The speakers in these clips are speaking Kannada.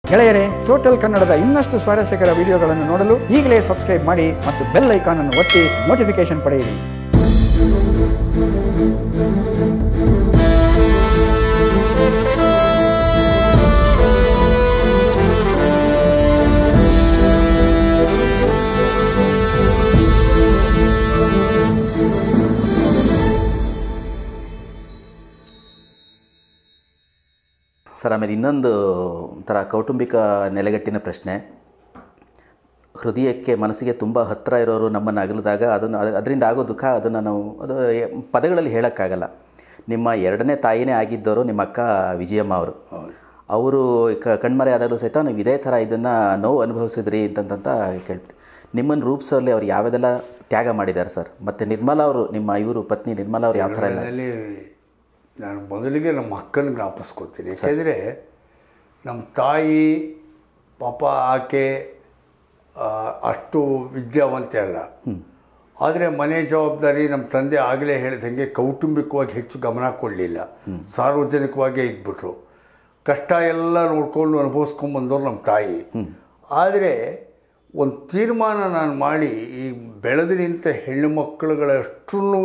ಗೆಳೆಯರೇ ಟೋಟಲ್ ಕನ್ನಡದ ಇನ್ನಷ್ಟು ಸ್ವಾರಸ್ಯಕರ ವಿಡಿಯೋಗಳನ್ನು ನೋಡಲು ಈಗಲೇ ಸಬ್ಸ್ಕ್ರೈಬ್ ಮಾಡಿ ಮತ್ತು ಬೆಲ್ ಐಕಾನ್ ಅನ್ನು ಒತ್ತಿ ನೋಟಿಫಿಕೇಶನ್ ಪಡೆಯಿರಿ ಸರ್ ಆಮೇಲೆ ಇನ್ನೊಂದು ಥರ ಕೌಟುಂಬಿಕ ನೆಲೆಗಟ್ಟಿನ ಪ್ರಶ್ನೆ ಹೃದಯಕ್ಕೆ ಮನಸ್ಸಿಗೆ ತುಂಬ ಹತ್ತಿರ ಇರೋರು ನಮ್ಮನ್ನು ಅಗಲಿದಾಗ ಅದನ್ನು ಅದ್- ಅದರಿಂದ ಆಗೋ ದುಃಖ ಅದನ್ನು ನಾವು ಅದು ಎ- ಪದಗಳಲ್ಲಿ ಹೇಳೋಕ್ಕಾಗಲ್ಲ ನಿಮ್ಮ ಎರಡನೇ ತಾಯಿನೇ ಆಗಿದ್ದವರು ನಿಮ್ಮ ಅಕ್ಕ ವಿಜಯಮ್ಮ ಅವರು ಅವರು ಕ ಕಣ್ಮರೆ ಆದಾಗಲೂ ಸಹಿತ ನೀವು ಇದೇ ಥರ ಇದನ್ನು ನೋವು ಅನುಭವಿಸಿದ್ರಿ ಅಂತಂತ ಕೇಳ್ಬಿಟ್ಟು ನಿಮ್ಮನ್ನು ರೂಪಿಸೋಲ್ಲಿ ಅವ್ರು ಯಾವುದೆಲ್ಲ ತ್ಯಾಗ ಮಾಡಿದ್ದಾರೆ ಸರ್ ಮತ್ತು ನಿರ್ಮಲಾ ಅವರು ನಿಮ್ಮ ಇವರು ಪತ್ನಿ ನಿರ್ಮಲಾ ಅವರು ಯಾವ ಥರ ಎಲ್ಲ ಎರಡನೇದಲ್ಲಿ ನಾನು ಮೊದಲಿಗೆ ನಮ್ಮ ಅಕ್ಕನ ಜ್ಞಾಪಿಸ್ಕೊತೀನಿ ಯಾಕೆಂದರೆ ನಮ್ಮ ತಾಯಿ ಪಾಪ ಆಕೆ ಆ, ಅಷ್ಟು ವಿದ್ಯಾವಂತೆ ಅಲ್ಲ ಆದರೆ ಮನೆ ಜವಾಬ್ದಾರಿ ನಮ್ಮ ತಂದೆ ಆಗಲೇ ಹೇಳಿದಂಗೆ ಕೌಟುಂಬಿಕವಾಗಿ ಹೆಚ್ಚು ಗಮನ ಕೊಡಲಿಲ್ಲ ಸಾರ್ವಜನಿಕವಾಗೇ ಇದ್ಬಿಟ್ರು ಕಷ್ಟ ಎಲ್ಲ ನೋಡ್ಕೊಂಡು ಅನುಭವಿಸ್ಕೊಂಡು ಬಂದವರು ನಮ್ಮ ತಾಯಿ ಆದರೆ ಒಂದು ತೀರ್ಮಾನ ನಾನು ಮಾಡಿ ಈ ಬೆಳೆದು ನಿಂತ ಹೆಣ್ಣು ಮಕ್ಕಳುಗಳಷ್ಟೂ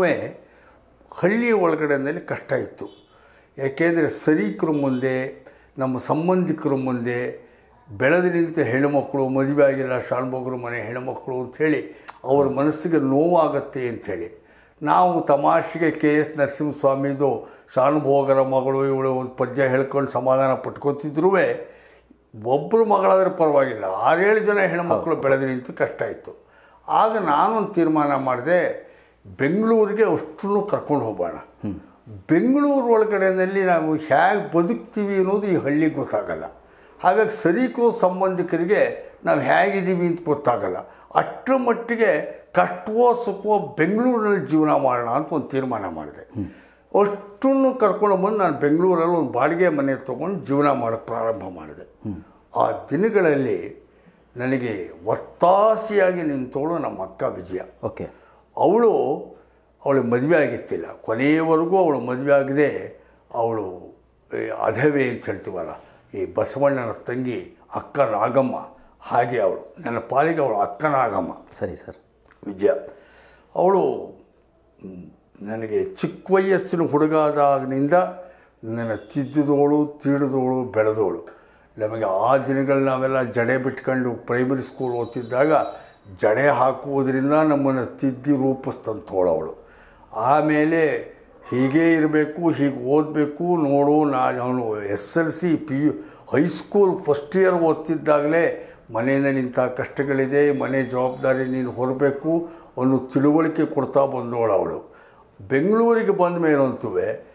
ಹಳ್ಳಿ ಒಳಗಡೆನಲ್ಲಿ ಕಷ್ಟ ಇತ್ತು ಯಾಕೆಂದರೆ ಸರೀಕರ ಮುಂದೆ ನಮ್ಮ ಸಂಬಂಧಿಕರ ಮುಂದೆ ಬೆಳೆದು ನಿಂತ ಹೆಣ್ಣುಮಕ್ಕಳು ಮದುವೆ ಆಗಿಲ್ಲ ಶಾಣ್ಭೋಗರ ಮನೆ ಹೆಣ್ಣುಮಕ್ಕಳು ಅಂಥೇಳಿ ಅವ್ರ ಮನಸ್ಸಿಗೆ ನೋವಾಗತ್ತೆ ಅಂಥೇಳಿ ನಾವು ತಮಾಷೆಗೆ ಕೆ ಎಸ್ ನರಸಿಂಹಸ್ವಾಮಿದು ಶಾನುಭೋಗರ ಮಗಳು ಇವಳು ಒಂದು ಪದ್ಯ ಹೇಳ್ಕೊಂಡು ಸಮಾಧಾನ ಪಟ್ಕೋತಿದ್ರೂ ಒಬ್ಬರು ಮಗಳಾದ್ರೆ ಪರವಾಗಿಲ್ಲ ಆರೇಳು ಜನ ಹೆಣ್ಮಕ್ಳು ಬೆಳೆದು ನಿಂತು ಕಷ್ಟ ಇತ್ತು ಆಗ ನಾನೊಂದು ತೀರ್ಮಾನ ಮಾಡಿದೆ ಬೆಂಗಳೂರಿಗೆ ಅಷ್ಟನ್ನು ಕರ್ಕೊಂಡು ಹೋಗೋಣ ಬೆಂಗಳೂರು ಒಳಗಡೆನಲ್ಲಿ ನಾವು ಹೇಗೆ ಬದುಕ್ತೀವಿ ಅನ್ನೋದು ಈ ಹಳ್ಳಿಗೆ ಗೊತ್ತಾಗಲ್ಲ ಹಾಗಾಗಿ ಸರೀಕರು ಸಂಬಂಧಿಕರಿಗೆ ನಾವು ಹೇಗಿದ್ದೀವಿ ಅಂತ ಗೊತ್ತಾಗಲ್ಲ ಅಷ್ಟರ ಮಟ್ಟಿಗೆ ಕಷ್ಟವೋ ಸುಖವೋ ಬೆಂಗಳೂರಿನಲ್ಲಿ ಜೀವನ ಮಾಡೋಣ ಅಂತ ಒಂದು ತೀರ್ಮಾನ ಮಾಡಿದೆ ಅಷ್ಟನ್ನು ಕರ್ಕೊಂಡು ಬಂದು ನಾನು ಬೆಂಗಳೂರಲ್ಲಿ ಒಂದು ಬಾಡಿಗೆ ಮನೆ ತೊಗೊಂಡು ಜೀವನ ಮಾಡೋಕ್ಕೆ ಪ್ರಾರಂಭ ಮಾಡಿದೆ ಆ ದಿನಗಳಲ್ಲಿ ನನಗೆ ಒತ್ತಾಸೆಯಾಗಿ ನಿಂತವಳು ನಮ್ಮ ಅಕ್ಕ ವಿಜಯ ಓಕೆ ಅವಳು ಅವಳಿಗೆ ಮದುವೆ ಆಗಿತ್ತಿಲ್ಲ ಕೊನೆಯವರೆಗೂ ಅವಳು ಮದುವೆ ಆಗದೆ ಅವಳು ಈ ಅಧವೆ ಅಂತ ಹೇಳ್ತೀವಲ್ಲ ಈ ಬಸವಣ್ಣನ ತಂಗಿ ಅಕ್ಕ ನಾಗಮ್ಮ ಹಾಗೆ ಅವಳು ನನ್ನ ಪಾಲಿಗೆ ಅವಳು ಅಕ್ಕ ನಾಗಮ್ಮ ಸರಿ ಸರ್ ವಿಜಯ ಅವಳು ಮ್, ನನಗೆ ಚಿಕ್ಕ ವಯಸ್ಸಿನ ಹುಡುಗಾದಾಗಿನಿಂದ ನನ್ನ ತಿದ್ದಿದವಳು ತೀಡಿದವಳು ಬೆಳೆದವಳು ನಮಗೆ ಆ ದಿನಗಳು ನಾವೆಲ್ಲ ಜಡೆ ಬಿಟ್ಕೊಂಡು ಪ್ರೈಮರಿ ಸ್ಕೂಲ್ ಓದ್ತಿದ್ದಾಗ ಜಡೆ ಹಾಕುವುದರಿಂದ ನಮ್ಮನ್ನು ತಿದ್ದಿ ರೂಪಿಸ್ತಂಥವಳು ಅವಳು ಆಮೇಲೆ ಹೀಗೇ ಇರಬೇಕು ಹೀಗೆ ಓದಬೇಕು ನೋಡು ನಾನು ಅವನು S L C P U high school first year ಓದ್ತಿದ್ದಾಗಲೇ ಮನೆಯಿಂದ ನಿಂತ ಕಷ್ಟಗಳಿದೆ ಮನೆ ಜವಾಬ್ದಾರಿ ನೀನು ಹೊರಬೇಕು ಅನ್ನೋ ತಿಳುವಳಿಕೆ ಕೊಡ್ತಾ ಬಂದವಳು ಅವಳು ಬೆಂಗಳೂರಿಗೆ ಬಂದ ಮೇಲಂತೂ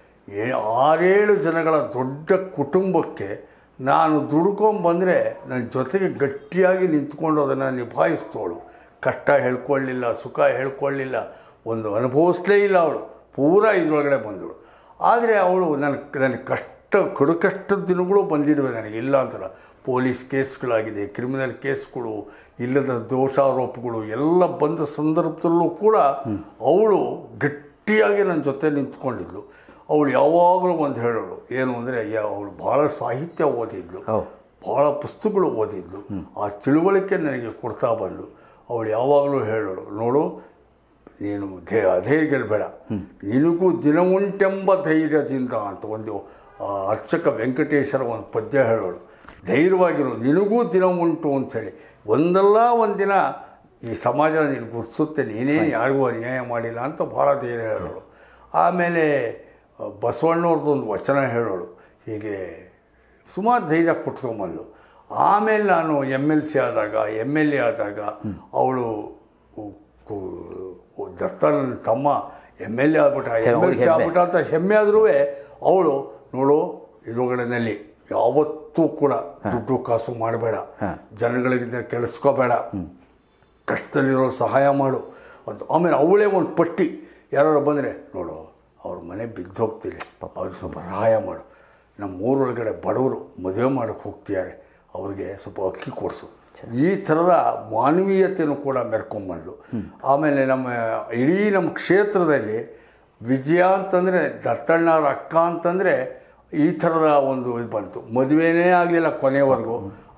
ಏ ಆರೇಳು ಜನಗಳ ದೊಡ್ಡ ಕುಟುಂಬಕ್ಕೆ ನಾನು ದುಡ್ಕೊಂಬಂದರೆ ನನ್ನ ಜೊತೆಗೆ ಗಟ್ಟಿಯಾಗಿ ನಿಂತ್ಕೊಂಡು ಅದನ್ನು ನಿಭಾಯಿಸ್ತವಳು ಕಷ್ಟ ಹೇಳ್ಕೊಳ್ಳಿಲ್ಲ ಸುಖ ಹೇಳ್ಕೊಳ್ಳಿಲ್ಲ ಒಂದು ಅನುಭವಿಸ್ಲೇ ಇಲ್ಲ ಅವಳು ಪೂರಾ ಇದ್ರೊಳಗಡೆ ಬಂದಳು ಆದರೆ ಅವಳು ನನ್ನ ನನಗೆ ಕಷ್ಟ ಕಡು ಕಷ್ಟದ ದಿನಗಳು ಬಂದಿದ್ದಾವೆ ನನಗೆ ಇಲ್ಲ ಅಂತಲ್ಲ ಪೊಲೀಸ್ ಕೇಸ್ಗಳಾಗಿದೆ ಕ್ರಿಮಿನಲ್ ಕೇಸ್ಗಳು ಇಲ್ಲದ ದೋಷಾರೋಪಗಳು ಎಲ್ಲ ಬಂದ ಸಂದರ್ಭದಲ್ಲೂ ಕೂಡ ಅವಳು ಗಟ್ಟಿಯಾಗಿ ನನ್ನ ಜೊತೆ ನಿಂತ್ಕೊಂಡಿದ್ಲು ಅವಳು ಯಾವಾಗಲೂ ಒಂದು ಹೇಳೋಳು ಏನು ಅಂದರೆ ಅವಳು ಭಾಳ ಸಾಹಿತ್ಯ ಓದಿದ್ಲು ಓ ಭಾಳ ಪುಸ್ತಕಗಳು ಓದಿದ್ಲು ಆ ತಿಳುವಳಿಕೆ ನನಗೆ ಕೊಡ್ತಾ ಬಂದು ಅವಳು ಯಾವಾಗಲೂ ಹೇಳೋಳು ನೋಡು ನೀನು ಧೇ ಅಧೈರ್ಯಬೇಡ ನಿನಗೂ ದಿನವುಂಟೆಂಬ ಧೈರ್ಯದಿಂದ ಅಂತ ಒಂದು ಆ, ಅರ್ಚಕ ವೆಂಕಟೇಶ್ವರ ಒಂದು ಪದ್ಯ ಹೇಳೋಳು ಧೈರ್ಯವಾಗಿರು ನಿನಗೂ ದಿನ ಉಂಟು ಅಂಥೇಳಿ ಒಂದಲ್ಲ ಒಂದಿನ ಈ ಸಮಾಜ ನೀನು ಗುರ್ತಿಸುತ್ತೆ ನೀನೇನು ಯಾರಿಗೂ ಅನ್ಯಾಯ ಮಾಡಿಲ್ಲ ಅಂತ ಭಾಳ ಧೈರ್ಯ ಹೇಳೋಳು ಆಮೇಲೆ ಆ, ಬಸವಣ್ಣವ್ರದ್ದೊಂದು ವಚನ ಹೇಳೋಳು ಹೀಗೆ ಸುಮಾರು ಧೈರ್ಯ ಕೊಟ್ಕೊಂಬಂದು ಆಮೇಲೆ ನಾನು ಎಮ್ ಎಲ್ ಸಿ ಆದಾಗ ಎಮ್ ಎಲ್ ಎ ಆದಾಗ ಅವಳು ದತ್ತನ ತಮ್ಮ ಎಮ್ ಎಲ್ ಎ ಆಗ್ಬಿಟ್ಟ ಎಮ್ ಎಲ್ ಸಿ ಹೆಮ್ಮೆ. ಆಗ್ಬಿಟ್ಟ ಅಂತ ಹೆಮ್ಮೆ ಆದರೂ ಅವಳು ನೋಡು ಇದ್ರೊಳಗಡೆನಲ್ಲಿ ಯಾವತ್ತೂ ಕೂಡ ದುಡ್ಡು ಕಾಸು ಮಾಡಬೇಡ ಜನಗಳಿಗೆ ಕೆಡಿಸ್ಕೋಬೇಡ ಕಷ್ಟದಲ್ಲಿರೋ ಸಹಾಯ ಮಾಡು ಅಂತ ಆಮೇಲೆ ಅವಳೇ ಒಂದು ಪಟ್ಟಿ ಯಾರು ಬಂದರೆ ನೋಡು ಅವ್ರ ಮನೆ ಬಿದ್ದೋಗ್ತಿದೆ ಅವ್ರಿಗೆ ಸ್ವಲ್ಪ ಸಹಾಯ ಮಾಡು ನಮ್ಮ ಊರೊಳಗಡೆ ಬಡವರು ಮದುವೆ ಮಾಡೋಕ್ಕೆ ಹೋಗ್ತಿದ್ದಾರೆ ಅವ್ರಿಗೆ ಸ್ವಲ್ಪ ಅಕ್ಕಿ ಕೊಡಿಸು ಈ ಥರದ ಮಾನವೀಯತೆಯೂ ಕೂಡ ಮೆರ್ಕೊಂಬಂದು ಆಮೇಲೆ ನಮ್ಮ ಇಡೀ ನಮ್ಮ ಕ್ಷೇತ್ರದಲ್ಲಿ ವಿಜಯ ಅಂತಂದರೆ ದತ್ತಣ್ಣವ್ರ ಅಕ್ಕ ಅಂತಂದರೆ ಈ ಥರದ ಒಂದು ಇದು ಬಂತು ಮದುವೆನೇ ಆಗಲಿಲ್ಲ ಕೊನೆವರೆಗೂ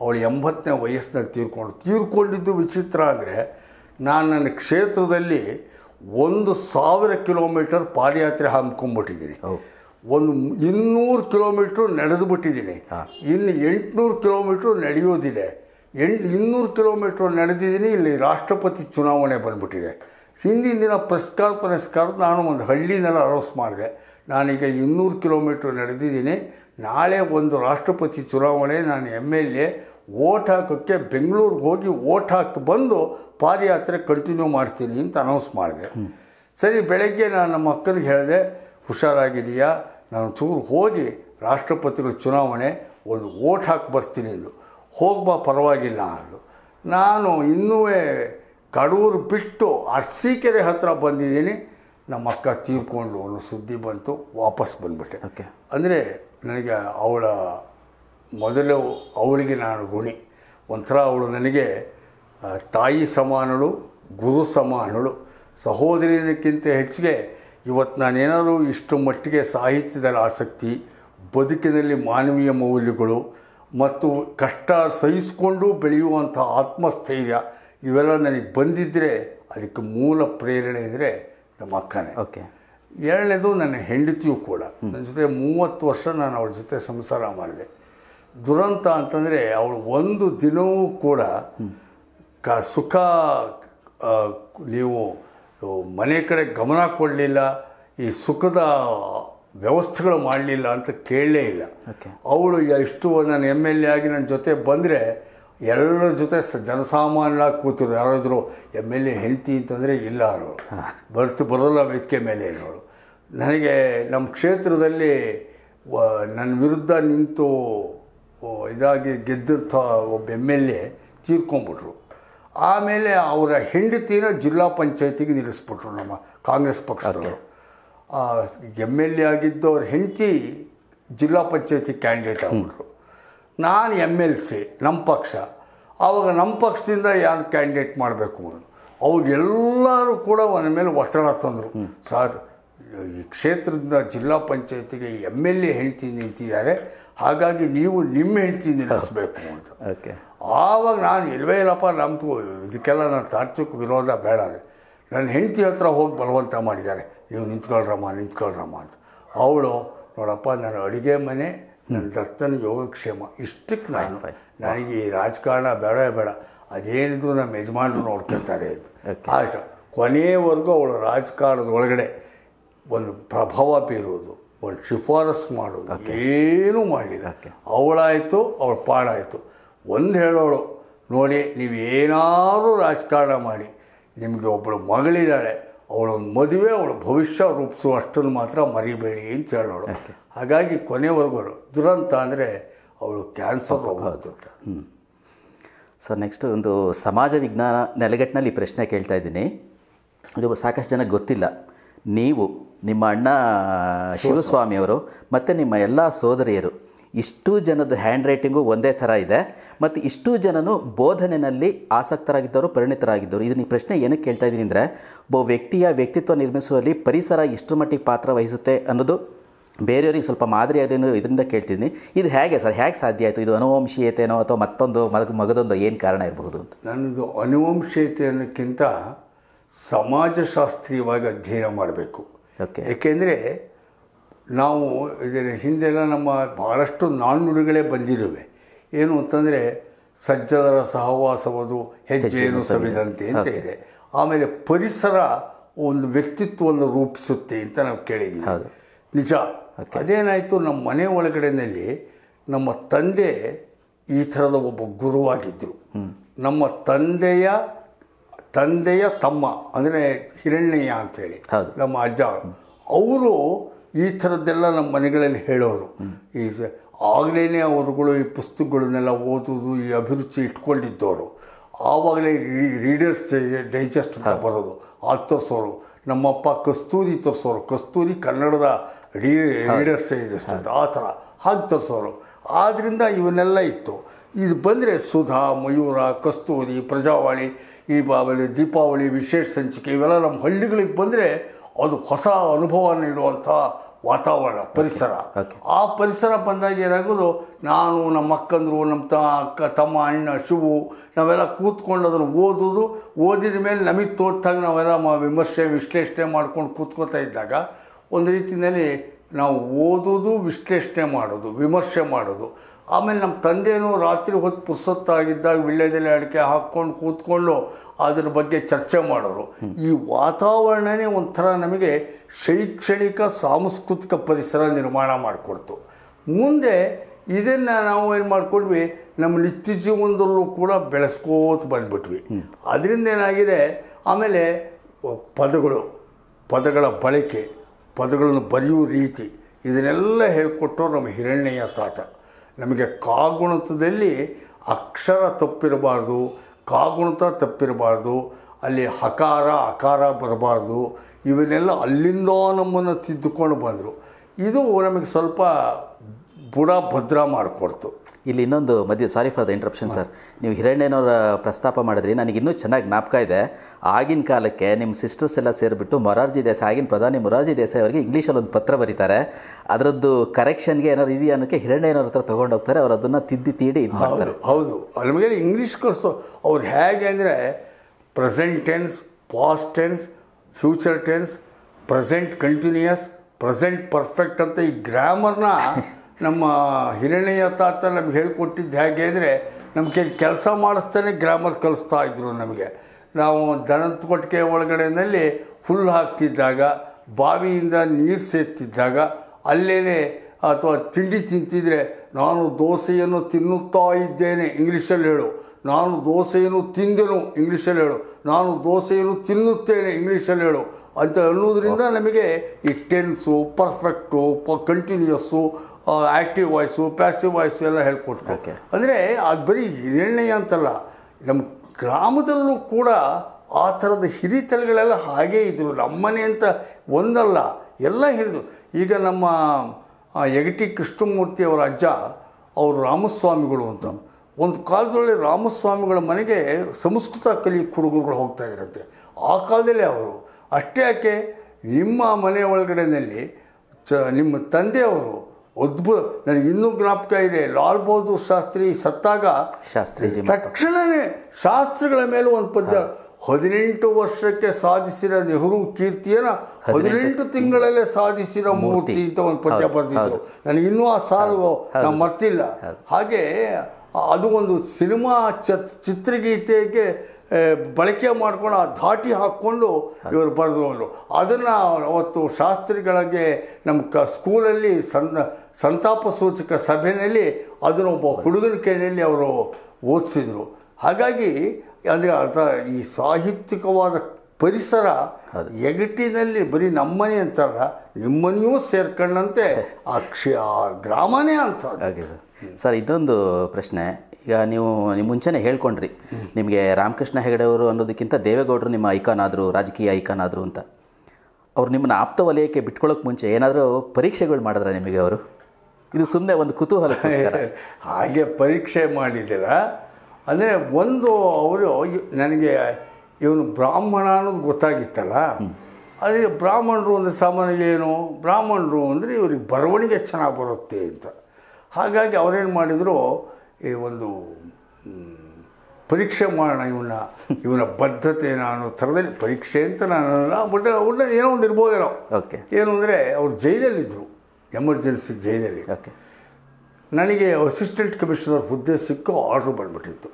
ಅವಳು ಎಂಬತ್ತನೇ ವಯಸ್ಸಿನಲ್ಲಿ ತೀರ್ಕೊಂಡು ತೀರ್ಕೊಂಡಿದ್ದು ವಿಚಿತ್ರ ಅಂದರೆ ನಾನು ನನ್ನ ಕ್ಷೇತ್ರದಲ್ಲಿ ಒಂದು ಸಾವಿರ ಕಿಲೋಮೀಟರ್ ಪಾದಯಾತ್ರೆ ಹಮ್ಮಿಕೊಂಡ್ಬಿಟ್ಟಿದ್ದೀನಿ ಒಂದು ಇನ್ನೂರು ಕಿಲೋಮೀಟ್ರು ನಡೆದು ಬಿಟ್ಟಿದ್ದೀನಿ ಇನ್ನು ಎಂಟುನೂರು ಕಿಲೋಮೀಟ್ರು ನಡೆಯೋದಿದೆ ಎಂಟು ಇನ್ನೂರು ಕಿಲೋಮೀಟ್ರ್ ನಡೆದಿದ್ದೀನಿ ಇಲ್ಲಿ ರಾಷ್ಟ್ರಪತಿ ಚುನಾವಣೆ ಬಂದ್ಬಿಟ್ಟಿದೆ ಹಿಂದಿನ ದಿನ ಪ್ರೆಸ್ ಕಾನ್ಫರೆನ್ಸ್ ಕರೆದು ನಾನು ಒಂದು ಹಳ್ಳಿನೆಲ್ಲ ಅನೌನ್ಸ್ ಮಾಡಿದೆ ನಾನೀಗ ಇನ್ನೂರು ಕಿಲೋಮೀಟ್ರ್ ನಡೆದಿದ್ದೀನಿ ನಾಳೆ ಒಂದು ರಾಷ್ಟ್ರಪತಿ ಚುನಾವಣೆ ನಾನು ಎಮ್ ಎಲ್ ಎ ಓಟ್ ಹಾಕೋಕ್ಕೆ ಬೆಂಗಳೂರಿಗೆ ಹೋಗಿ ಓಟ್ ಹಾಕಿ ಬಂದು ಪಾದಯಾತ್ರೆ ಕಂಟಿನ್ಯೂ ಮಾಡ್ತೀನಿ ಅಂತ ಅನೌನ್ಸ್ ಮಾಡಿದೆ ಸರಿ ಬೆಳಗ್ಗೆ ನಾನು ನಮ್ಮ ಅಕ್ಕನಿಗೆ ಹೇಳಿದೆ ಹುಷಾರಾಗಿದೆಯಾ ನಾನು ಚೂರು ಹೋಗಿ ರಾಷ್ಟ್ರಪತಿಗಳ ಚುನಾವಣೆ ಒಂದು ಓಟ್ ಹಾಕಿ ಬರ್ತೀನಿ ಅಂದು ಹೋಗ್ಬಾ ಪರವಾಗಿಲ್ಲ ಅಂದು ನಾನು ಇನ್ನೂ ಕಡೂರು ಬಿಟ್ಟು ಅರಸೀಕೆರೆ ಹತ್ರ ಬಂದಿದ್ದೀನಿ ನಮ್ಮ ಅಕ್ಕ ತೀರ್ಕೊಂಡು ಅನ್ನೋ ಸುದ್ದಿ ಬಂತು ವಾಪಸ್ ಬಂದ್ಬಿಟ್ಟೆ ಓಕೆ ಅಂದರೆ ನನಗೆ ಅವಳ ಮೊದಲು ಅವಳಿಗೆ ನಾನು ಋಣಿ ಒಂಥರ ಅವಳು ನನಗೆ ಆ, ತಾಯಿ ಸಮಾನಳು ಗುರು ಸಮಾನಳು ಸಹೋದರಿನಕ್ಕಿಂತ ಹೆಚ್ಚಿಗೆ ಇವತ್ತು ನಾನೇನಾದರೂ ಇಷ್ಟು ಮಟ್ಟಿಗೆ ಸಾಹಿತ್ಯದಲ್ಲಿ ಆಸಕ್ತಿ ಬದುಕಿನಲ್ಲಿ ಮಾನವೀಯ ಮೌಲ್ಯಗಳು ಮತ್ತು ಕಷ್ಟ ಸಹಿಸಿಕೊಂಡು ಬೆಳೆಯುವಂಥ ಆತ್ಮಸ್ಥೈರ್ಯ ಇವೆಲ್ಲ ನನಗೆ ಬಂದಿದ್ದರೆ ಅದಕ್ಕೆ ಮೂಲ ಪ್ರೇರಣೆ ಅಂದರೆ ನಮ್ಮ ಅಕ್ಕನೇ ಓಕೆ ಎರಡನೇದು ನನ್ನ ಹೆಂಡತಿಯೂ ಕೂಡ ನನ್ನ ಜೊತೆ ಮೂವತ್ತು ವರ್ಷ ನಾನು ಅವಳ ಜೊತೆ ಸಂಸಾರ ಮಾಡಿದೆ ದುರಂತ ಅಂತಂದರೆ ಅವಳು ಒಂದು ದಿನವೂ ಕೂಡ ಕ ಸುಖ ಆ, ನೀವು ಮನೆ ಕಡೆ ಗಮನ ಕೊಡಲಿಲ್ಲ ಈ ಸುಖದ ವ್ಯವಸ್ಥೆಗಳು ಮಾಡಲಿಲ್ಲ ಅಂತ ಕೇಳಲೇ ಇಲ್ಲ ಓಕೆ ಅವಳು ಎಷ್ಟು ನಾನು ಎಮ್ ಎಲ್ ಎ ಆಗಿ ನನ್ನ ಜೊತೆ ಬಂದರೆ ಎಲ್ಲರ ಜೊತೆ ಸ ಜನಸಾಮಾನ್ಯರಾಗಿ ಕೂತಿರು ಯಾರಾದರೂ ಎಮ್ ಎಲ್ ಎ ಹೆಂಡ್ತಿ ಅಂತಂದರೆ ಇಲ್ಲ ಅನ್ನೋಳು ಬರ್ತು ಬರೋಲ್ಲ ವೇದಿಕೆ ಮೇಲೆ ಅನ್ನೋಳು ನನಗೆ ನಮ್ಮ ಕ್ಷೇತ್ರದಲ್ಲಿ ವ- ನನ್ನ ವಿರುದ್ಧ ನಿಂತು ಓ, ಇದಾಗಿ ಗೆದ್ದಂಥ ಒಬ್ಬ ಎಮ್ ಎಲ್ ಎ ತೀರ್ಕೊಂಬಿಟ್ರು ಆಮೇಲೆ ಅವರ ಹೆಂಡತಿನ ಜಿಲ್ಲಾ ಪಂಚಾಯತಿಗೆ ನಿಲ್ಲಿಸ್ಬಿಟ್ರು ನಮ್ಮ ಕಾಂಗ್ರೆಸ್ ಪಕ್ಷದವರು ಎಮ್ ಎಲ್ ಎ ಆಗಿದ್ದು ಅವ್ರ ಹೆಂಡತಿ ಜಿಲ್ಲಾ ಪಂಚಾಯತಿ ಕ್ಯಾಂಡಿಡೇಟ್ ಆಗ್ಬಿಟ್ರು ನಾನು ಎಮ್ ಎಲ್ ಸಿ ನಮ್ಮ ಪಕ್ಷ ಆವಾಗ ನಮ್ಮ ಪಕ್ಷದಿಂದ ಯಾರು ಕ್ಯಾಂಡಿಡೇಟ್ ಮಾಡಬೇಕು ಅವ್ರಿಗೆಲ್ಲರೂ ಕೂಡ ನನ್ನ ಮೇಲೆ ಒತ್ತಡ ತಂದರು ಸರ್ ಈ ಕ್ಷೇತ್ರದಿಂದ ಜಿಲ್ಲಾ ಪಂಚಾಯತಿಗೆ ಎಮ್ ಎಲ್ ಎ ಹೆಂಡ್ತಿ ನಿಂತಿದ್ದಾರೆ ಹಾಗಾಗಿ ನೀವು ನಿಮ್ಮ ಹೆಂಡ್ತಿ ನಿಲ್ಲಿಸಬೇಕು ಅಂತ ಓಕೆ ಆವಾಗ ನಾನು ಇಲ್ವೇ ಇಲ್ಲಪ್ಪ ನಮ್ಮದು ಇದಕ್ಕೆಲ್ಲ ನನ್ನ ತಾತ್ವಿಕ ವಿರೋಧ ಬೇಡ ನನ್ನ ಹೆಂಡತಿ ಹತ್ರ ಹೋಗಿ ಬಲವಂತ ಮಾಡಿದ್ದಾರೆ ನೀವು ನಿಂತ್ಕೊಳ್ರಮ್ಮ ನಿಂತ್ಕೊಳ್ರಮ್ಮ ಅಂತ ಅವಳು ನೋಡಪ್ಪ ನನ್ನ ಅಡುಗೆ ಮನೆ ನನ್ನ ದತ್ತನ ಯೋಗಕ್ಷೇಮ ಇಷ್ಟಕ್ಕೆ ನಾನು fine. ನನಗೆ ಈ ರಾಜಕಾರಣ ಬೇಡವೇ ಬೇಡ ಅದೇನಿದ್ರು ನಮ್ಮ ಯಜಮಾನರು ನೋಡ್ಕೊತಾರೆ ಅಂತ Okay. ಆಯ್ತು ಕೊನೆಯವರೆಗೂ ಅವಳು ರಾಜಕಾರಣದ ಒಳಗಡೆ ಒಂದು ಪ್ರಭಾವ ಬೀರೋದು ಒಂದು ಶಿಫಾರಸ್ ಮಾಡೋದು ಏನೂ ಮಾಡಲಿಲ್ಲ Okay. ಅವಳಾಯಿತು ಅವಳ ಪಾಡಾಯಿತು ಒಂದು ಹೇಳೋಳು ನೋಡಿ ನೀವು ಏನಾದರೂ ರಾಜಕಾರಣ ಮಾಡಿ ನಿಮಗೆ ಒಬ್ಬಳು ಮಗಳಿದ್ದಾಳೆ ಅವಳೊಂದು ಮದುವೆ ಅವಳ ಭವಿಷ್ಯ ರೂಪಿಸುವಷ್ಟನ್ನು ಮಾತ್ರ ಮರಿಬೇಡಿ ಅಂತ ಹೇಳೋಳು ಹಾಗಾಗಿ ಕೊನೆವರೆಗೂ ದುರಂತ ಅಂದರೆ ಅವಳು ಕ್ಯಾನ್ಸರ್ ಹೋಗುತ್ತೆ ಸರ್ ನೆಕ್ಸ್ಟ್ ಒಂದು ಸಮಾಜ ವಿಜ್ಞಾನ ನೆಲೆಗಟ್ಟಿನಲ್ಲಿ ಈ ಪ್ರಶ್ನೆ ಕೇಳ್ತಾ ಇದ್ದೀನಿ ಇದು ಸಾಕಷ್ಟು ಜನಕ್ಕೆ ಗೊತ್ತಿಲ್ಲ ನೀವು ನಿಮ್ಮ ಅಣ್ಣ ಶಿವಸ್ವಾಮಿಯವರು ಮತ್ತು ನಿಮ್ಮ ಎಲ್ಲ ಸೋದರಿಯರು ಇಷ್ಟು ಜನದ ಹ್ಯಾಂಡ್ ರೈಟಿಂಗು ಒಂದೇ ಥರ ಇದೆ ಮತ್ತು ಇಷ್ಟು ಜನನು ಬೋಧನೆಯಲ್ಲಿ ಆಸಕ್ತರಾಗಿದ್ದವರು ಪರಿಣಿತರಾಗಿದ್ದವರು ಇದನ್ನ ಈ ಪ್ರಶ್ನೆ ಏನಕ್ಕೆ ಕೇಳ್ತಾ ಇದ್ದೀನಿ ಅಂದರೆ ಒಬ್ಬ ವ್ಯಕ್ತಿಯ ವ್ಯಕ್ತಿತ್ವ ನಿರ್ಮಿಸುವಲ್ಲಿ ಪರಿಸರ ಎಷ್ಟು ಮಟ್ಟಿಗೆ ಪಾತ್ರ ವಹಿಸುತ್ತೆ ಅನ್ನೋದು ಬೇರೆಯವರಿಗೆ ಸ್ವಲ್ಪ ಮಾದರಿಯನ್ನು ಇದರಿಂದ ಕೇಳ್ತಿದ್ದೀನಿ ಇದು ಹೇಗೆ ಸರ್ ಹೇಗೆ ಸಾಧ್ಯ ಆಯಿತು ಇದು ಅನುವಂಶೀಯತೆನೋ ಅಥವಾ ಮತ್ತೊಂದು ಮಗ ಮಗದೊಂದು ಏನು ಕಾರಣ ಇರಬಹುದು ಅಂತ ನನ್ನದು ಅನುವಂಶೀಯತೆ ಅನ್ನೋಕ್ಕಿಂತ ಸಮಾಜಶಾಸ್ತ್ರೀಯವಾಗಿ ಅಧ್ಯಯನ ಮಾಡಬೇಕು ಓಕೆ ಏಕೆಂದರೆ ನಾವು ಇದರ ಹಿಂದೆಲ್ಲ ನಮ್ಮ ಭಾಳಷ್ಟು ನಾಣ್ಣುಡಿಗಳೇ ಬಂದಿರುವೆ ಏನು ಅಂತಂದರೆ ಸಜ್ಜನರ ಸಹವಾಸವದು ಹೆಜ್ಜೆಯನ್ನು ಸವಿದಂತೆ ಅಂತ ಇದೆ ಆಮೇಲೆ ಪರಿಸರ ಒಂದು ವ್ಯಕ್ತಿತ್ವವನ್ನು ರೂಪಿಸುತ್ತೆ ಅಂತ ನಾವು ಕೇಳಿದ್ದೀವಿ ಹೌದು. ನಿಜ ಅದೇನಾಯಿತು ನಮ್ಮ ಮನೆ ಒಳಗಡೆನಲ್ಲಿ ನಮ್ಮ ತಂದೆ ಈ ಥರದ ಒಬ್ಬ ಗುರುವಾಗಿದ್ದರು ನಮ್ಮ ತಂದೆಯ ತಂದೆಯ ತಮ್ಮ ಅಂದರೆ ಹಿರಣ್ಯಯ್ಯ ಅಂತೇಳಿ ಹೌದು. ನಮ್ಮ ಅಜ್ಜ ಅವರು ಈ ಥರದ್ದೆಲ್ಲ ನಮ್ಮ ಮನೆಗಳಲ್ಲಿ ಹೇಳೋರು ಈ ಆಗಲೇ ಅವರುಗಳು ಈ ಪುಸ್ತಕಗಳನ್ನೆಲ್ಲ ಓದುವುದು ಈ ಅಭಿರುಚಿ ಇಟ್ಕೊಂಡಿದ್ದವರು ಆವಾಗಲೇ ರೀಡರ್ಸ್ ಡೈಜೆಸ್ಟ್ ಅಂತ ಬರೋದು ಅದು ತರಿಸೋರು ನಮ್ಮಪ್ಪ ಕಸ್ತೂರಿ ತರಿಸೋರು ಕಸ್ತೂರಿ ಕನ್ನಡದ ರೀ ರೀಡರ್ಸ್ ಡೈಜೆಸ್ಟ್ ಅಂತ ಆ ಥರ ಹಾಗೆ ತರಿಸೋರು ಆದ್ದರಿಂದ ಇವನ್ನೆಲ್ಲ ಇತ್ತು ಇದು ಬಂದರೆ ಸುಧಾ ಮಯೂರ ಕಸ್ತೂರಿ ಪ್ರಜಾವಾಣಿ ಈ ಆಮೇಲೆ ದೀಪಾವಳಿ ವಿಶೇಷ ಸಂಚಿಕೆ ಇವೆಲ್ಲ ನಮ್ಮ ಹಳ್ಳಿಗಳಿಗೆ ಬಂದರೆ ಅದು ಹೊಸ ಅನುಭವ ನೀಡುವಂಥ ವಾತಾವರಣ ಪರಿಸರ Okay. ಆ ಪರಿಸರ ಬಂದಾಗ ಏನಾಗೋದು ನಾನು ನಮ್ಮ ಅಕ್ಕಂದ್ರು ನಮ್ಮ ತ ಅಕ್ಕ ತಮ್ಮ ಅಣ್ಣ ಶಿವು ನಾವೆಲ್ಲ ಕೂತ್ಕೊಂಡು ಅದನ್ನು ಓದೋದು ಓದಿದ ಮೇಲೆ ನಮಗೆ ತೋಟಾಗ ನಾವೆಲ್ಲ ಮ ವಿಮರ್ಶೆ ವಿಶ್ಲೇಷಣೆ ಮಾಡ್ಕೊಂಡು ಕೂತ್ಕೋತಾ ಇದ್ದಾಗ ಒಂದು ರೀತಿಯಲ್ಲಿ ನಾವು ಓದೋದು ವಿಶ್ಲೇಷಣೆ ಮಾಡೋದು ವಿಮರ್ಶೆ ಮಾಡೋದು ಆಮೇಲೆ ನಮ್ಮ ತಂದೆನೂ ರಾತ್ರಿ ಹೊತ್ತು ಪುಸ್ತತ್ತಾಗಿದ್ದಾಗ ವಿಳ್ಯದೆಲೆ ಅಡಿಕೆ ಹಾಕ್ಕೊಂಡು ಕೂತ್ಕೊಂಡು ಅದ್ರ ಬಗ್ಗೆ ಚರ್ಚೆ ಮಾಡೋರು ಈ ವಾತಾವರಣನೇ ಒಂಥರ ನಮಗೆ ಶೈಕ್ಷಣಿಕ ಸಾಂಸ್ಕೃತಿಕ ಪರಿಸರ ನಿರ್ಮಾಣ ಮಾಡಿಕೊಡ್ತು ಮುಂದೆ ಇದನ್ನು ನಾವು ಏನು ಮಾಡ್ಕೊಂಡ್ವಿ ನಮ್ಮ ನಿತ್ಯ ಜೀವನದಲ್ಲೂ ಕೂಡ ಬೆಳೆಸ್ಕೋತ ಬಂದ್ಬಿಟ್ವಿ ಅದರಿಂದ ಏನಾಗಿದೆ ಆಮೇಲೆ ಪದಗಳು ಪದಗಳ ಬಳಕೆ ಪದಗಳನ್ನು ಬರೆಯುವ ರೀತಿ ಇದನ್ನೆಲ್ಲ ಹೇಳ್ಕೊಟ್ಟವ್ರು ನಮ್ಮ ಹಿರಣ್ಯಯ್ಯ ತಾತ ನಮಗೆ ಕಾಗುಣಿತದಲ್ಲಿ ಅಕ್ಷರ ತಪ್ಪಿರಬಾರ್ದು ಕಾಗುಣಿತ ತಪ್ಪಿರಬಾರ್ದು ಅಲ್ಲಿ ಹಕಾರ ಅಕಾರ ಬರಬಾರ್ದು ಇವನ್ನೆಲ್ಲ ಅಲ್ಲಿಂದ ನಮ್ಮನ್ನು ತಿದ್ದುಕೊಂಡು ಬಂದರು ಇದು ನಮಗೆ ಸ್ವಲ್ಪ ಬುಡ ಭದ್ರ ಮಾಡಿಕೊಡ್ತು ಇಲ್ಲಿ ಇನ್ನೊಂದು ಮಧ್ಯೆ sorry for the interruption sir ನೀವು ಹಿರಣ್ಯನವರ ಪ್ರಸ್ತಾಪ ಮಾಡಿದ್ರಿ ನನಗೆ ಇನ್ನೂ ಚೆನ್ನಾಗಿ ಜ್ಞಾಪಕ ಇದೆ ಆಗಿನ ಕಾಲಕ್ಕೆ ನಿಮ್ಮ ಸಿಸ್ಟರ್ಸ್ ಎಲ್ಲ ಸೇರಿಬಿಟ್ಟು ಮೊರಾರ್ಜಿ ದೇಸಾಯಿ ಆಗಿನ ಪ್ರಧಾನಿ ಮೊರಾರ್ಜಿ ದೇಸಾಯಿ ಅವರಿಗೆ ಇಂಗ್ಲೀಷಲ್ಲಿ ಒಂದು ಪತ್ರ ಬರೀತಾರೆ ಅದರದ್ದು ಕರೆಕ್ಷನ್ಗೆ ಏನಾದ್ರು ಇದೆಯಾ ಅನ್ನೋಕ್ಕೆ ಹಿರಣ್ಯನವ್ರ ಹತ್ರ ತೊಗೊಂಡು ಹೋಗ್ತಾರೆ ಅವ್ರು ಅದನ್ನು ತಿದ್ದಿ ತೀಡಿ ಇದು ಮಾಡ್ತಾರೆ ಹೌದು ಹೌದು ನಮಗೆ ಇಂಗ್ಲೀಷ್ ಕಲಿಸೋ ಅವ್ರು ಹೇಗೆ ಅಂದರೆ present tense past tense future tense present continuous present perfect ಅಂತ ಈ ಗ್ರಾಮರ್ನ ನಮ್ಮ ಹಿರಣ್ಯ ತಾತ ನಮ್ಗೆ ಹೇಳ್ಕೊಟ್ಟಿದ್ದು ಹೇಗೆ ಅಂದರೆ ನಮಗೆ ಕೆಲಸ ಮಾಡಿಸ್ತಾನೆ ಗ್ರಾಮರ್ ಕಲಿಸ್ತಾ ಇದ್ರು ನಮಗೆ ನಾವು ದನದ ಕೊಟ್ಟಿಗೆ ಒಳಗಡೆನಲ್ಲಿ ಹುಲ್ಲು ಹಾಕ್ತಿದ್ದಾಗ ಬಾವಿಯಿಂದ ನೀರು ಸೇರ್ತಿದ್ದಾಗ ಅಲ್ಲೇನೆ ಅಥವಾ ತಿಂಡಿ ತಿಂತಿದ್ರೆ ನಾನು ದೋಸೆಯನ್ನು ತಿನ್ನುತ್ತಾ ಇದ್ದೇನೆ ಇಂಗ್ಲೀಷಲ್ಲಿ ಹೇಳು ನಾನು ದೋಸೆಯನ್ನು ತಿಂದೆನು ಇಂಗ್ಲೀಷಲ್ಲಿ ಹೇಳು ನಾನು ದೋಸೆಯನ್ನು ತಿನ್ನುತ್ತೇನೆ ಇಂಗ್ಲೀಷಲ್ಲಿ ಹೇಳು ಅಂತ ಅನ್ನೋದ್ರಿಂದ ನಮಗೆ ಈ ಟೆನ್ಸು ಪರ್ಫೆಕ್ಟು ಪ continuous active voice passive voice ಎಲ್ಲ ಹೇಳ್ಕೊಟ್ರು Okay. ಅಂದರೆ ಅದು ಬರೀ ಹಿರಣ್ಯ ಅಂತಲ್ಲ ನಮ್ಮ ಗ್ರಾಮದಲ್ಲೂ ಕೂಡ ಆ ಥರದ ಹಿರಿತಲೆಗಳೆಲ್ಲ ಹಾಗೇ ಇದ್ದರು ನಮ್ಮನೆ ಅಂತ ಒಂದಲ್ಲ ಎಲ್ಲ ಹಿರಿದು ಈಗ ನಮ್ಮ ಆ, ಯಗಟಿ ಕೃಷ್ಣಮೂರ್ತಿ ಅವರ ಅಜ್ಜ ಅವರು ರಾಮಸ್ವಾಮಿಗಳು ಅಂತ ಒಂದು ಕಾಲದಲ್ಲಿ ರಾಮಸ್ವಾಮಿಗಳ ಮನೆಗೆ ಸಂಸ್ಕೃತ ಕಲಿಯಕ್ಕೆ ಹುಡುಗರುಗಳು ಹೋಗ್ತಾ ಇರುತ್ತೆ ಆ ಕಾಲದಲ್ಲೇ ಅವರು ಅಷ್ಟೇ ಯಾಕೆ ನಿಮ್ಮ ಮನೆ ಒಳಗಡೆನಲ್ಲಿ ಚ ನಿಮ್ಮ ತಂದೆಯವರು ಅದ್ಭುತ ನನಗೆ ಇನ್ನೂ ಜ್ಞಾಪಕ ಇದೆ ಲಾಲ್ ಬಹದ್ದೂರ್ ಶಾಸ್ತ್ರಿ ಸತ್ತಾಗ ಶಾಸ್ತ್ರೀಜಿ ತಕ್ಷಣವೇ ಶಾಸ್ತ್ರಗಳ ಮೇಲೆ ಒಂದು ಪದ್ಯ ಹದಿನೆಂಟು ವರ್ಷಕ್ಕೆ ಸಾಧಿಸಿದ ನೆಹರು ಕೀರ್ತಿಯನ್ನು ಹದಿನೆಂಟು ತಿಂಗಳಲ್ಲೇ ಸಾಧಿಸಿದ ಮೂರ್ತಿ ಅಂತ ಒಂದು ಪದ್ಯ ಬರೆದಿದ್ರು ನನಗೆ ಇನ್ನೂ ಆ ಸಾಲು ನಾವು ಮರ್ತಿಲ್ಲ ಹಾಗೆ ಅದು ಒಂದು ಸಿನಿಮಾ ಚತ್ ಚಿತ್ರಗೀತೆಗೆ ಆ, ಬಳಕೆ ಮಾಡ್ಕೊಂಡು ಆ ಧಾಟಿ ಹಾಕ್ಕೊಂಡು ಇವರು ಬರೆದ್ರು ಅದನ್ನು ಅವತ್ತು ಶಾಸ್ತ್ರಿಗಳಿಗೆ ನಮ್ಮ ಕ ಸ್ಕೂಲಲ್ಲಿ ಸನ್ ಸಂತಾಪ ಸೂಚಕ ಸಭೆಯಲ್ಲಿ ಅದನ್ನು ಒಬ್ಬ ಹುಡುಗನ ಕೈಯಲ್ಲಿ ಅವರು ಓದಿಸಿದರು ಹಾಗಾಗಿ ಅಂದರೆ ಅರ್ಥ ಈ ಸಾಹಿತ್ಯಿಕವಾದ ಪರಿಸರ ಎಗಟಿನಲ್ಲಿ ಬರೀ ನಮ್ಮನೆ ಅಂತಲ್ಲ ನಿಮ್ಮನೆಯೂ ಸೇರ್ಕೊಂಡಂತೆ ಆ ಕ್ಷ ಆ ಗ್ರಾಮನೇ ಅಂತ ಓಕೆ ಸರ್ ಸರ್ ಇನ್ನೊಂದು ಪ್ರಶ್ನೆ ಈಗ ನೀವು ನೀವು ಮುಂಚೆನೇ ಹೇಳ್ಕೊಂಡ್ರಿ ನಿಮಗೆ ರಾಮಕೃಷ್ಣ ಹೆಗಡೆ ಅವರು ಅನ್ನೋದಕ್ಕಿಂತ ದೇವೇಗೌಡರು ನಿಮ್ಮ ಐಕಾನ್ ಆದರು ರಾಜಕೀಯ ಐಕಾನ್ ಆದರು ಅಂತ ಅವ್ರು ನಿಮ್ಮನ್ನ ಆಪ್ತ ವಲಯಕ್ಕೆ ಬಿಟ್ಕೊಳ್ಳೋಕೆ ಮುಂಚೆ ಏನಾದರೂ ಪರೀಕ್ಷೆಗಳು ಮಾಡಿದ್ರೆ ನಿಮಗೆ ಅವರು ಇದು ಸುಮ್ಮನೆ ಒಂದು ಕುತೂಹಲಕ್ಕೋಸ್ಕರ ಹಾಗೆ ಪರೀಕ್ಷೆ ಮಾಡಿದ್ದೀರ ಅಂದರೆ ಒಂದು ಅವರು ನನಗೆ ಇವನು ಬ್ರಾಹ್ಮಣ ಅನ್ನೋದು ಗೊತ್ತಾಗಿತ್ತಲ್ಲ ಅದೇ ಬ್ರಾಹ್ಮಣರು ಅಂದರೆ ಸಾಮಾನ್ಯ ಏನು ಬ್ರಾಹ್ಮಣರು ಅಂದರೆ ಇವ್ರಿಗೆ ಬರವಣಿಗೆ ಚೆನ್ನಾಗಿ ಬರುತ್ತೆ ಅಂತ ಹಾಗಾಗಿ ಅವರೇನು ಮಾಡಿದರು ಈ ಒಂದು ಮ್, ಪರೀಕ್ಷೆ ಮಾಡೋಣ ಇವನ್ನ ಇವನ ಬದ್ಧತೆ ನಾನು ಥರದಲ್ಲಿ ಪರೀಕ್ಷೆ ಅಂತ ನಾನಲ್ಲ ಬಟ್ ಅವ್ರನ್ನ ಏನೋ ಒಂದು ಇರ್ಬೋದೇನೋ ಓಕೆ ಏನು ಅಂದರೆ ಅವ್ರು ಜೈಲಲ್ಲಿದ್ದರು ಎಮರ್ಜೆನ್ಸಿ ಜೈಲಲ್ಲಿ ಓಕೆ ನನಗೆ ಅಸಿಸ್ಟೆಂಟ್ ಕಮಿಷನರ್ ಹುದ್ದೆ ಸಿಕ್ಕು ಆರ್ಡ್ರ್ ಬಂದ್ಬಿಟ್ಟಿತ್ತು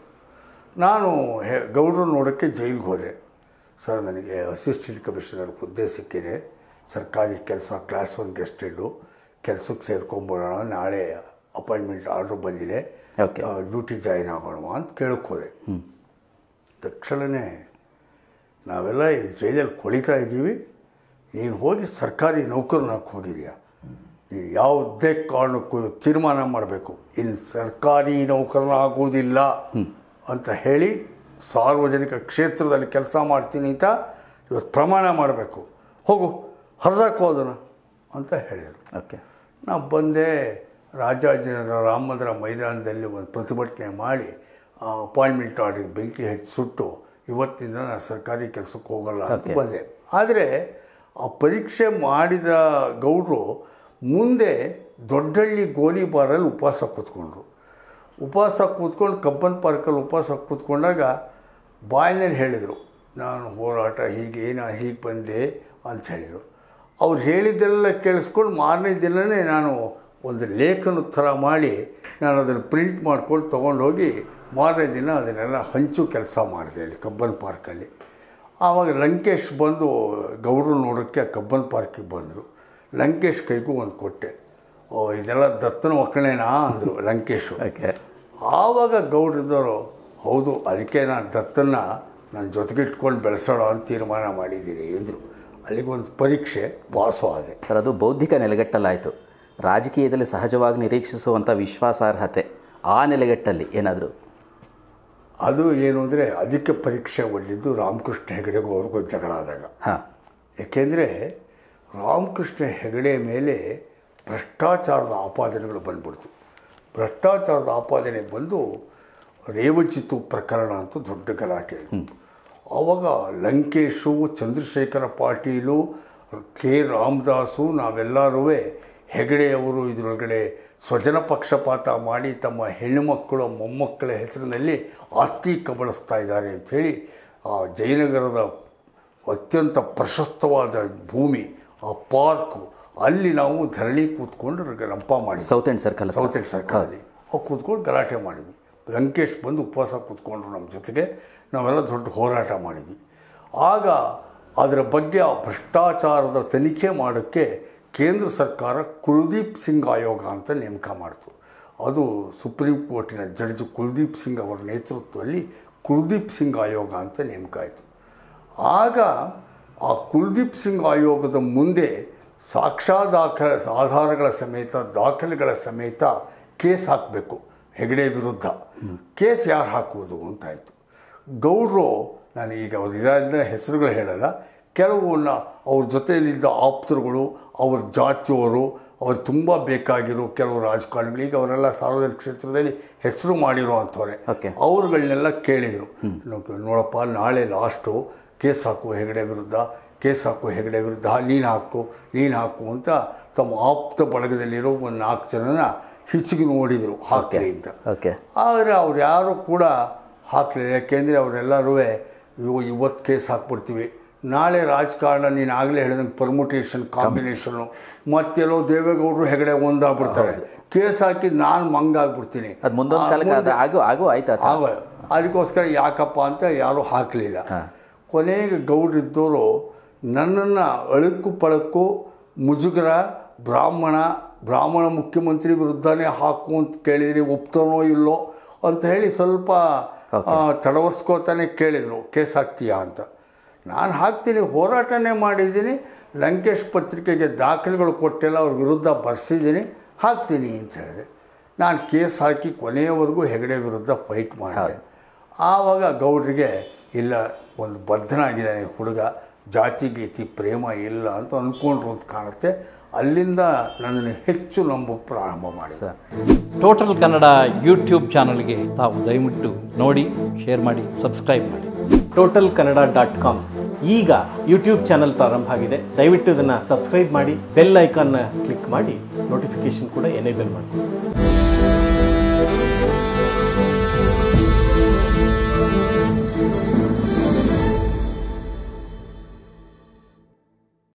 ನಾನು ಹೆ ಗೌಡ್ರು ನೋಡೋಕ್ಕೆ ಜೈಲಿಗೆ ಹೋದೆ ಸರ್ ನನಗೆ ಅಸಿಸ್ಟೆಂಟ್ ಕಮಿಷನರ್ ಹುದ್ದೆ ಸಿಕ್ಕಿದೆ ಸರ್ಕಾರಿ ಕೆಲಸ ಕ್ಲಾಸ್ ಒನ್ ಗೆಸ್ಟೆಡು ಕೆಲಸಕ್ಕೆ ಸೇರ್ಕೊಂಬಿಡೋಣ ನಾಳೆ ಅಪಾಯಿಂಟ್ಮೆಂಟ್ ಆರ್ಡ್ರ್ ಬಂದಿದೆ Okay. ಡ್ಯೂಟಿ ಜಾಯಿನ್ ಆಗೋಣ ಅಂತ ಕೇಳಕ್ಕೆ ಹೋದೆ ತಕ್ಷಣವೇ ನಾವೆಲ್ಲ ಇಲ್ಲಿ ಜೈಲಲ್ಲಿ ಕೊಳಿತಾ ಇದ್ದೀವಿ ನೀನು ಹೋಗಿ ಸರ್ಕಾರಿ ನೌಕರನಾಗಿ ಹೋಗಿದೆಯಾ ನೀನು ಯಾವುದೇ ಕಾರಣಕ್ಕೂ ತೀರ್ಮಾನ ಮಾಡಬೇಕು ಇನ್ನು ಸರ್ಕಾರಿ ನೌಕರನಾಗುವುದಿಲ್ಲ ಅಂತ ಹೇಳಿ ಸಾರ್ವಜನಿಕ ಕ್ಷೇತ್ರದಲ್ಲಿ ಕೆಲಸ ಮಾಡ್ತೀನಿ ಅಂತ ಇವತ್ತು ಪ್ರಮಾಣ ಮಾಡಬೇಕು ಹೋಗು ಹರಿದಾಕೋ ಅದನ್ನು ಅಂತ ಹೇಳಿದರು ಓಕೆ ನಾವು ಬಂದೆ ರಾಜಾಜಿನಗರ ರಾಮಮಂದಿರ ಮೈದಾನದಲ್ಲಿ ಒಂದು ಪ್ರತಿಭಟನೆ ಮಾಡಿ ಆ ಅಪಾಯಿಂಟ್ಮೆಂಟ್ ಆರ್ಡ್ರಿಗೆ ಬೆಂಕಿ ಹಚ್ಚಿ ಸುಟ್ಟು ಇವತ್ತಿಂದ ನಾನು ಸರ್ಕಾರಿ ಕೆಲಸಕ್ಕೆ ಹೋಗಲ್ಲ ಅಂತ Okay. ಬಂದೆ ಆದರೆ ಆ ಪರೀಕ್ಷೆ ಮಾಡಿದ ಗೌಡರು ಮುಂದೆ ದೊಡ್ಡಹಳ್ಳಿ ಗೋಲಿಬಾರಲ್ಲಿ ಉಪವಾಸ ಕೂತ್ಕೊಂಡ್ರು ಉಪವಾಸ ಕೂತ್ಕೊಂಡು ಕಬ್ಬನ್ ಪಾರ್ಕಲ್ಲಿ ಉಪವಾಸ ಕೂತ್ಕೊಂಡಾಗ ಬಾಯಿನಲ್ಲಿ ಹೇಳಿದರು ನಾನು ಹೋರಾಟ ಹೀಗೆ ನಾನು ಹೀಗೆ ಬಂದೆ ಅಂತ ಹೇಳಿದರು ಅವ್ರು ಹೇಳಿದ್ದೆಲ್ಲ ಕೇಳಿಸ್ಕೊಂಡು ಮಾರನೇ ದಿನವೇ ನಾನು ಒಂದು ಲೇಖನ ಥರ ಮಾಡಿ ನಾನು ಅದನ್ನು ಪ್ರಿಂಟ್ ಮಾಡ್ಕೊಂಡು ತೊಗೊಂಡು ಹೋಗಿ ಮಾರನೇ ದಿನ ಅದನ್ನೆಲ್ಲ ಹಂಚು ಕೆಲಸ ಮಾಡಿದೆ ಅಲ್ಲಿ ಕಬ್ಬನ್ ಪಾರ್ಕಲ್ಲಿ ಆವಾಗ ಲಂಕೇಶ್ ಬಂದು ಗೌಡ್ರು ನೋಡೋಕ್ಕೆ ಕಬ್ಬನ್ ಪಾರ್ಕಿಗೆ ಬಂದರು ಲಂಕೇಶ್ ಕೈಗೂ ಒಂದು ಕೊಟ್ಟೆ ಓ ಇದೆಲ್ಲ ದತ್ತನ ಒಕ್ಕಣೆನಾ ಅಂದರು ಲಂಕೇಶು ಓಕೆ ಆವಾಗ ಗೌಡ್ರಿದ್ದವರು ಹೌದು ಅದಕ್ಕೆ ನಾನು ದತ್ತನ್ನ ನನ್ನ ಜೊತೆಗಿಟ್ಕೊಂಡು ಬೆಳೆಸೋಣ ಅಂತ ತೀರ್ಮಾನ ಮಾಡಿದ್ದೀನಿ ಎಂದರು ಅಲ್ಲಿಗೊಂದು ಪರೀಕ್ಷೆ ಪಾಸು ಆದೆ ಸರ್ ಅದು ಬೌದ್ಧಿಕ ನೆಲೆಗಟ್ಟಲಾಯಿತು ರಾಜಕೀಯದಲ್ಲಿ ಸಹಜವಾಗಿ ನಿರೀಕ್ಷಿಸುವಂಥ ವಿಶ್ವಾಸಾರ್ಹತೆ ಆ ನೆಲೆಗಟ್ಟಲ್ಲಿ ಏನಾದರೂ ಅದು ಏನು ಅಂದರೆ ಅದಕ್ಕೆ ಪರೀಕ್ಷೆ ಒಳ್ಳಿದ್ದು ರಾಮಕೃಷ್ಣ ಹೆಗಡೆಗೂ ಅವ್ರಿಗೂ ಜಗಳ ಆದಾಗ ಹಾಂ ಏಕೆಂದರೆ ರಾಮಕೃಷ್ಣ ಹೆಗಡೆ ಮೇಲೆ ಭ್ರಷ್ಟಾಚಾರದ ಆಪಾದನೆಗಳು ಬಂದ್ಬಿಡ್ತು ಭ್ರಷ್ಟಾಚಾರದ ಆಪಾದನೆ ಬಂದು ರೇವಚಿತ್ತು ಪ್ರಕರಣ ಅಂತ ದೊಡ್ಡ ಗಲಾಟೆ ಆಯಿತು ಆವಾಗ ಲಂಕೇಶು ಚಂದ್ರಶೇಖರ ಪಾಟೀಲು ಕೆ ರಾಮದಾಸು ನಾವೆಲ್ಲರೂ ಹೆಗಡೆಯವರು ಇದರೊಳಗಡೆ ಸ್ವಜನ ಪಕ್ಷಪಾತ ಮಾಡಿ ತಮ್ಮ ಹೆಣ್ಣುಮಕ್ಕಳು ಮೊಮ್ಮಕ್ಕಳ ಹೆಸರಿನಲ್ಲಿ ಆಸ್ತಿ ಕಬಳಿಸ್ತಾ ಇದ್ದಾರೆ ಅಂಥೇಳಿ ಆ ಜಯನಗರದ ಅತ್ಯಂತ ಪ್ರಶಸ್ತವಾದ ಭೂಮಿ ಆ ಪಾರ್ಕು ಅಲ್ಲಿ ನಾವು ಧರಣಿ ಕೂತ್ಕೊಂಡು ರಂಪ ಮಾಡಿ south end circle south end ಸರ್ಕಲಲ್ಲಿ ಅವು ಕೂತ್ಕೊಂಡು ಗಲಾಟೆ ಮಾಡಿದ್ವಿ ಲಂಕೇಶ್ ಬಂದು ಉಪವಾಸ ಕೂತ್ಕೊಂಡ್ರು ನಮ್ಮ ಜೊತೆಗೆ ನಾವೆಲ್ಲ ದೊಡ್ಡ ಹೋರಾಟ ಮಾಡಿದ್ವಿ ಆಗ ಅದರ ಬಗ್ಗೆ ಆ ಭ್ರಷ್ಟಾಚಾರದ ತನಿಖೆ ಮಾಡೋಕ್ಕೆ ಕೇಂದ್ರ ಸರ್ಕಾರ ಕುಲ್ದೀಪ್ ಸಿಂಗ್ ಆಯೋಗ ಅಂತ ನೇಮಕ ಮಾಡಿತು ಅದು ಸುಪ್ರೀಂ ಕೋರ್ಟಿನ ಜಡ್ಜ್ ಕುಲ್ದೀಪ್ ಸಿಂಗ್ ಅವರ ನೇತೃತ್ವದಲ್ಲಿ ಕುಲ್ದೀಪ್ ಸಿಂಗ್ ಆಯೋಗ ಅಂತ ನೇಮಕ ಆಯಿತು ಆಗ ಆ ಕುಲ್ದೀಪ್ ಸಿಂಗ್ ಆಯೋಗದ ಮುಂದೆ ಸಾಕ್ಷಾ ದಾಖಲೆ ಆಧಾರಗಳ ಸಮೇತ ದಾಖಲೆಗಳ ಸಮೇತ ಕೇಸ್ ಹಾಕಬೇಕು ಹೆಗಡೆ ವಿರುದ್ಧ ಕೇಸ್ ಯಾರು ಹಾಕುವುದು ಅಂತಾಯಿತು ಗೌಡ್ರು ನಾನು ಈಗ ಅವ್ರ ಇದಾದ ಹೆಸರುಗಳು ಹೇಳಲ್ಲ ಕೆಲವನ್ನ ಅವ್ರ ಜೊತೆಯಲ್ಲಿದ್ದ ಆಪ್ತರುಗಳು ಅವ್ರ ಜಾತಿಯವರು ಅವ್ರು ತುಂಬ ಬೇಕಾಗಿರೋ ಕೆಲವು ರಾಜಕಾರಣಿಗಳು ಈಗ ಅವರೆಲ್ಲ ಸಾರ್ವಜನಿಕ ಕ್ಷೇತ್ರದಲ್ಲಿ ಹೆಸರು ಮಾಡಿರೋ ಅಂಥವ್ರೆ Okay. ಅವ್ರುಗಳನ್ನೆಲ್ಲ ಕೇಳಿದರು ನೋಡಪ್ಪ ನಾಳೆ ಲಾಸ್ಟು ಕೇಸ್ ಹಾಕು ಹೆಗಡೆ ವಿರುದ್ಧ ಕೇಸ್ ಹಾಕು ಹೆಗಡೆ ವಿರುದ್ಧ ನೀನು ಹಾಕು ನೀನು ಹಾಕು ಅಂತ ತಮ್ಮ ಆಪ್ತ ಬಳಗದಲ್ಲಿರೋ ಒಂದು ನಾಲ್ಕು ಜನನ ಹಿಚ್ಚಿಗೆ ನೋಡಿದರು ಹಾಕಲಿ ಅಂತ ಓಕೆ ಆದರೆ ಅವ್ರು ಯಾರು ಕೂಡ ಹಾಕಲಿಲ್ಲ ಯಾಕೆಂದರೆ ಅವರೆಲ್ಲರೂ ಇವು ಇವತ್ತು ಕೇಸ್ ಹಾಕ್ಬಿಡ್ತೀವಿ ನಾಳೆ ರಾಜಕಾರಣ ನೀನು ಆಗಲೇ ಹೇಳಿದಂಗೆ ಪರ್ಮುಟೇಷನ್ ಕಾಂಬಿನೇಷನು ಮತ್ತೆಲ್ಲೋ ದೇವೇಗೌಡರು ಹೆಗಡೆ ಒಂದಾಗ್ಬಿಡ್ತಾರೆ ಕೇಸ್ ಹಾಕಿ ನಾನು ಮಂಗಾಗ್ಬಿಡ್ತೀನಿ ಅದು ಮುಂದೊಂದು ಆ, ಕಾಲಕ್ಕೆ ಅದು ಮುಂದೆ- ಆಗು ಆಗು ಆಯ್ತು ಅದು ಆಗ ಅದಕ್ಕೋಸ್ಕರ ಯಾಕಪ್ಪ ಅಂತ ಯಾರೂ ಹಾಕಲಿಲ್ಲ ಕೊನೆಗೆ ಗೌಡ್ರಿದ್ದವರು ನನ್ನನ್ನು ಅಳುಕು ಪಳಕು ಮುಜುಗರ ಬ್ರಾಹ್ಮಣ ಬ್ರಾಹ್ಮಣ ಮುಖ್ಯಮಂತ್ರಿ ವಿರುದ್ಧನೇ ಹಾಕು ಅಂತ ಕೇಳಿದ್ರಿ ಒಪ್ತಾನೋ ಇಲ್ಲೋ ಅಂತ ಹೇಳಿ ಸ್ವಲ್ಪ ಆ, ತಡವಸ್ಕೋತಾನೆ ಕೇಳಿದರು ಕೇಸ್ ಹಾಕ್ತೀಯಾ ಅಂತ ನಾನು ಹಾಕ್ತೀನಿ ಹೋರಾಟನೇ ಮಾಡಿದ್ದೀನಿ ಲಂಕೇಶ್ ಪತ್ರಿಕೆಗೆ ದಾಖಲೆಗಳು ಕೊಟ್ಟಿಲ್ಲ ಅವ್ರ ವಿರುದ್ಧ ಬರ್ಸಿದ್ದೀನಿ ಹಾಕ್ತೀನಿ ಅಂತ ಹೇಳಿದೆ ನಾನು ಕೇಸ್ ಹಾಕಿ ಕೊನೆಯವರೆಗೂ ಹೆಗಡೆ ವಿರುದ್ಧ ಫೈಟ್ ಮಾಡಿದೆ ಆವಾಗ ಗೌಡ್ರಿಗೆ ಇಲ್ಲ ಒಂದು ಬದ್ಧನಾಗಿದ್ದಾನೆ ಹುಡುಗ ಜಾತಿ ಗೀತಿ ಪ್ರೇಮ ಇಲ್ಲ ಅಂತ ಅಂದ್ಕೊಂಡ್ರು ಅಂತ ಕಾಣುತ್ತೆ ಅಲ್ಲಿಂದ ನನ್ನನ್ನು ಹೆಚ್ಚು ನಂಬೋಕ್ಕೆ ಪ್ರಾರಂಭ ಮಾಡಿದೆ ಟೋಟಲ್ ಕನ್ನಡ ಯೂಟ್ಯೂಬ್ ಚಾನಲ್ಗೆ ತಾವು ದಯವಿಟ್ಟು ನೋಡಿ ಶೇರ್ ಮಾಡಿ ಸಬ್ಸ್ಕ್ರೈಬ್ ಮಾಡಿ ಟೋಟಲ್ ಕನ್ನಡ ಡಾಟ್ ಕಾಮ್ ಈಗ ಯೂಟ್ಯೂಬ್ ಚಾನಲ್ ಪ್ರಾರಂಭ ಆಗಿದೆ ದಯವಿಟ್ಟು ಇದನ್ನು ಸಬ್ಸ್ಕ್ರೈಬ್ ಮಾಡಿ ಬೆಲ್ ಐಕಾನ್ನ ಕ್ಲಿಕ್ ಮಾಡಿ ನೋಟಿಫಿಕೇಶನ್ ಕೂಡ ಎನೇಬಲ್ ಮಾಡಿ